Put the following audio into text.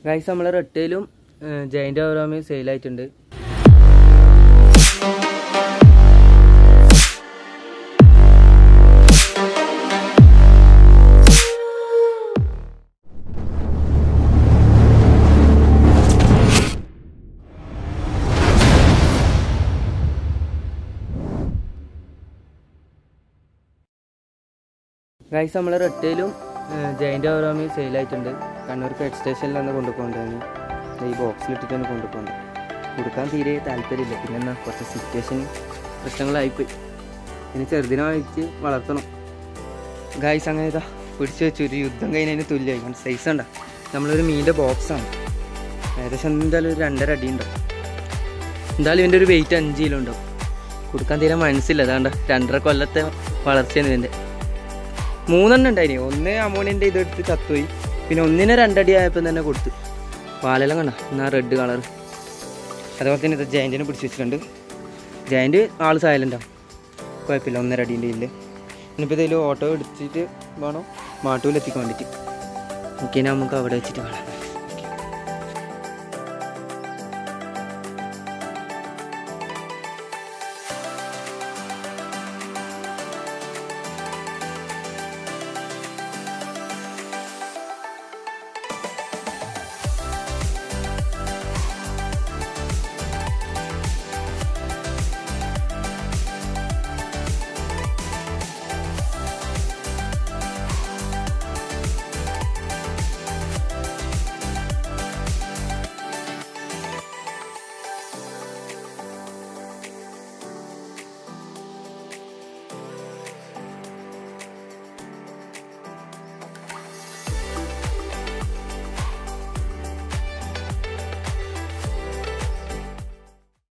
guys നമ്മളെ റെട്ടയിലും ജയിൻ്റ് ഓരോമയും സെയിലായിട്ടുണ്ട് ഗൈസ് നമ്മളെ റെട്ടയിലും ജയിൻ്റ് ഓരോമയും സെയിലായിട്ടുണ്ട് കണ്ണൂർ പെറ്റ് സ്റ്റേഷനിൽ നിന്ന് കൊണ്ടുപോകണ്ടായിരുന്നു ഈ ബോക്സിലിട്ടിട്ടാണ് കൊണ്ടുപോകേണ്ടത് കൊടുക്കാൻ തീരെ താല്പര്യമില്ല പിന്നെ എന്നാ കുറച്ച് സിറ്റുവേഷൻ പ്രശ്നങ്ങളായിപ്പോയി ഇനി ചെറുതിനെ വാങ്ങിച്ച് വളർത്തണം ഗായ്സ് അങ്ങനെ ഇതാ പിടിച്ചു വെച്ചു ഒരു യുദ്ധം കഴിഞ്ഞതിന് തുല്യമായി കാരണം സൈസ് ഉണ്ട നമ്മളൊരു മീനിൻ്റെ ബോക്സാണ് ഏകദേശം എന്തായാലും ഒരു രണ്ടര അടി ഉണ്ടാവും എന്തായാലും ഇതിൻ്റെ ഒരു വെയിറ്റ് അഞ്ച് കിലോ ഉണ്ടാവും കൊടുക്കാൻ തീരെ മനസ്സില്ല അതാണ്ട് രണ്ടര കൊല്ലത്തെ വളർച്ചയാണ് ഇതിൻ്റെ മൂന്നെണ്ണം ഉണ്ടായിനി ഒന്ന് അമോണിയൻ്റെ ഇതെടുത്ത് ചത്തുപോയി പിന്നെ ഒന്നിനെ രണ്ടടി ആയപ്പോൾ തന്നെ കൊടുത്തു പാലെല്ലാം കണ്ട എന്നാ റെഡ് കളർ അതുപോലെ തന്നെ ഇത് ജയൻറ്റിനെ പിടിച്ച് വെച്ചിട്ടുണ്ട് ജയൻറ്റ് ആൾ സൈലൻ്റാണ് കുഴപ്പമില്ല ഒന്നര അടീൻ്റെ ഇല്ല ഇനിയിപ്പോൾ ഇതിൽ ഓട്ടോ എടുത്തിട്ട് വേണം മാട്ടൂലെത്തിക്കാൻ വേണ്ടിയിട്ട് ഓക്കെ നമുക്ക് അവിടെ വെച്ചിട്ട് കാണാം